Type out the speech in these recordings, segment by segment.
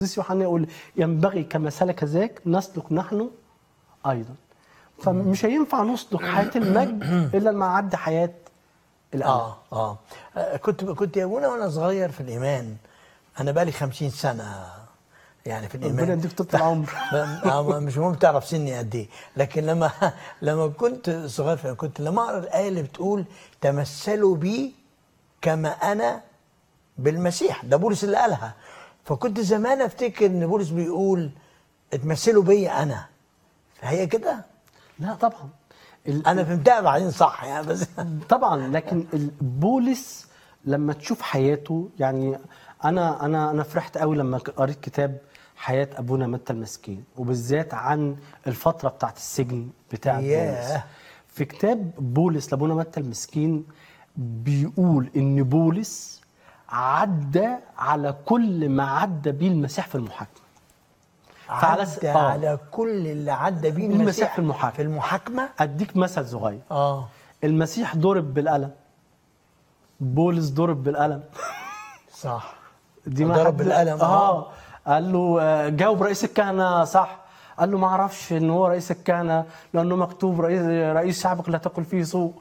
القديس يوحنا يقول ينبغي كما سلك ذاك نسلك نحن ايضا فمش هينفع نسلك حياه المجد الا لما عدي حياه الالم اه اه آه، كنت كنت يا ابونا وانا صغير في الايمان انا بقالي 50 سنه يعني في الايمان ربنا يديك طول العمر آه، مش مهم تعرف سني قد ايه لكن لما لما كنت صغير في كنت لما اقرا الايه اللي بتقول تمثلوا بي كما انا بالمسيح ده بولس اللي قالها فكنت زمان افتكر ان بولس بيقول اتمثلوا بيا انا فهي كده لا طبعا ال- انا فهمتها بعدين صح يعني بس طبعا لكن ال- بولس لما تشوف حياته يعني انا انا انا فرحت قوي لما ك- قريت كتاب حياه ابونا متى المسكين وبالذات عن الفتره بتاعت السجن بتاع ياه. بولس في كتاب بولس لابونا متى المسكين بيقول ان بولس عدى على كل ما عدى بيه المسيح في المحاكمه فعلى س- عدى آه. على كل اللي عدى بيه المسيح المسيح في المحاكمة. في المحاكمه اديك مثل صغير اه المسيح ضرب بالقلم بولس ضرب بالقلم صح دي ما ضرب حد- بالقلم اه قال له آه، جاوب رئيس الكهنه صح قال له ما اعرفش ان هو رئيس الكهنه لانه مكتوب رئيس رئيس شعبك لا تقل فيه سوء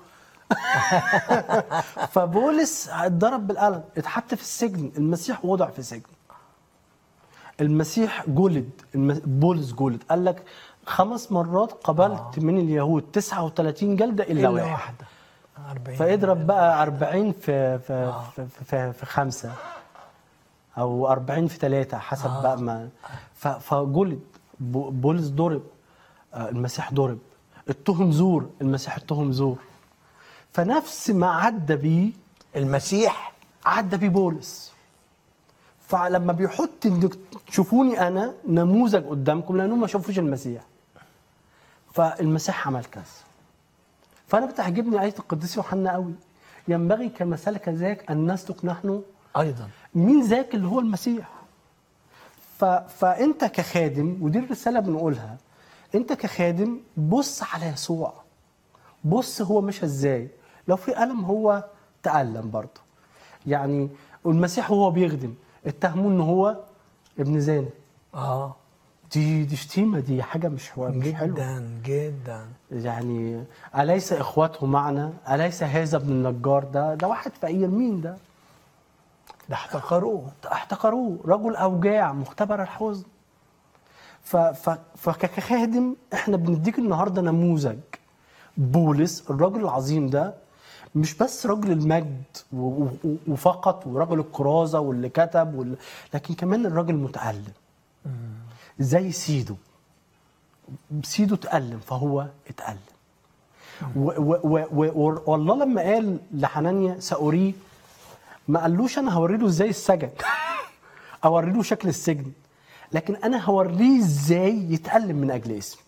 فبولس اتضرب بالقلم اتحط في السجن المسيح وضع في سجن المسيح جلد الم- بولس جلد قال لك خمس مرات قبلت من اليهود 39 جلده الا, الا واحد واحده 40 فاضرب بقى 40 في في في, في, في خمسه او 40 في ثلاثه حسب آه. بقى ما ف- فجلد بو- بولس ضرب آه، المسيح ضرب اتهم زور المسيح اتهم زور فنفس ما عدى بيه المسيح عدى بيه بولس فلما بيحط انك تشوفوني انا نموذج قدامكم لانهم ما شافوش المسيح فالمسيح عمل كذا فانا بتعجبني ايه القديس يوحنا قوي ينبغي كما سلك ذاك ان نسلك نحن ايضا مين ذاك اللي هو المسيح ف... فانت كخادم ودي الرساله بنقولها انت كخادم بص على يسوع بص هو مشى ازاي لو في الم هو تالم برضه يعني والمسيح وهو بيخدم اتهموه ان هو ابن زاني اه دي دي شتيمه دي حاجه مش هو مش حلوه جدا جدا يعني أليس إخوته معنا؟ أليس هذا ابن النجار ده؟ ده واحد فقير مين ده؟ ده احتقروه احتقروه رجل أوجاع مختبر الحزن ف ف فكخادم احنا بنديك النهارده نموذج بولس الرجل العظيم ده مش بس رجل المجد و- و- وفقط ورجل الكرازه واللي كتب واللي لكن كمان الراجل المتألم زي سيدو سيدو اتألم فهو اتألم و- و- و- و- والله لما قال لحنانيا سأريه ما قالوش انا هوري له ازاي السجن اوري له شكل السجن لكن انا هوريه ازاي يتألم من اجل اسمي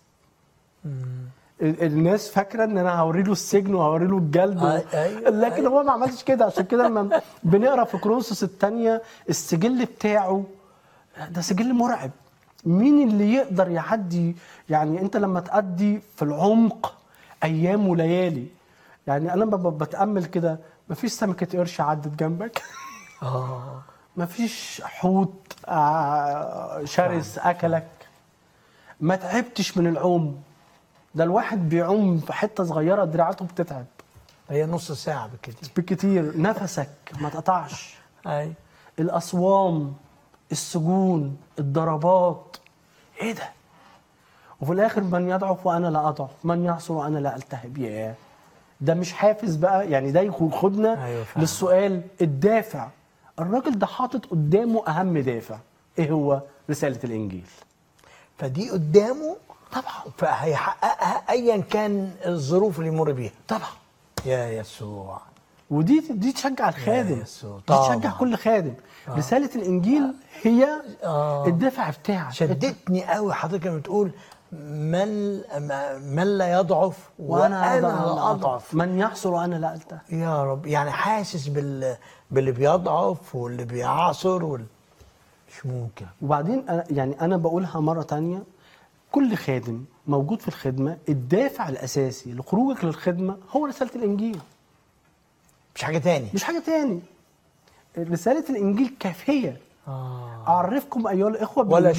ال- الناس فاكره ان انا هوري له السجن وهوري له الجلد و... أي- أيوة، لكن هو ما عملش كده عشان كده لما بنقرا في كرونسوس الثانيه السجل بتاعه ده سجل مرعب مين اللي يقدر يعدي يعني انت لما تأدي في العمق ايام وليالي يعني انا ب- بتامل كده مفيش سمكه قرش عدت جنبك اه مفيش حوت آه، شرس اكلك ما تعبتش من العوم ده الواحد بيعوم في حته صغيره دراعاته بتتعب هي نص ساعه بكتير بكتير نفسك ما تقطعش اي الاصوام السجون الضربات ايه ده وفي الاخر من يضعف وانا لا اضعف من يعصر وانا لا التهب ياه ده مش حافز بقى يعني ده ياخدنا أيوة فعلا. للسؤال الدافع الراجل ده حاطط قدامه اهم دافع ايه هو رساله الانجيل فدي قدامه طبعا فهيحققها ايا كان الظروف اللي يمر بيها طبعا يا يسوع ودي دي تشجع الخادم يسوع. دي طبعا. تشجع كل خادم رساله الانجيل هي آه. الدافع بتاعك شدتني قوي حضرتك لما بتقول من ما- من لا يضعف وانا وانا لا لا اضعف من يحصر وانا لا التهب يا رب يعني حاسس بال باللي بيضعف واللي بيعصر وال... مش ممكن وبعدين أنا يعني انا بقولها مره تانية كل خادم موجود في الخدمه الدافع الاساسي لخروجك للخدمه هو رساله الانجيل مش حاجه تاني مش حاجه تاني رساله الانجيل كافيه اعرفكم ايها الاخوه ولا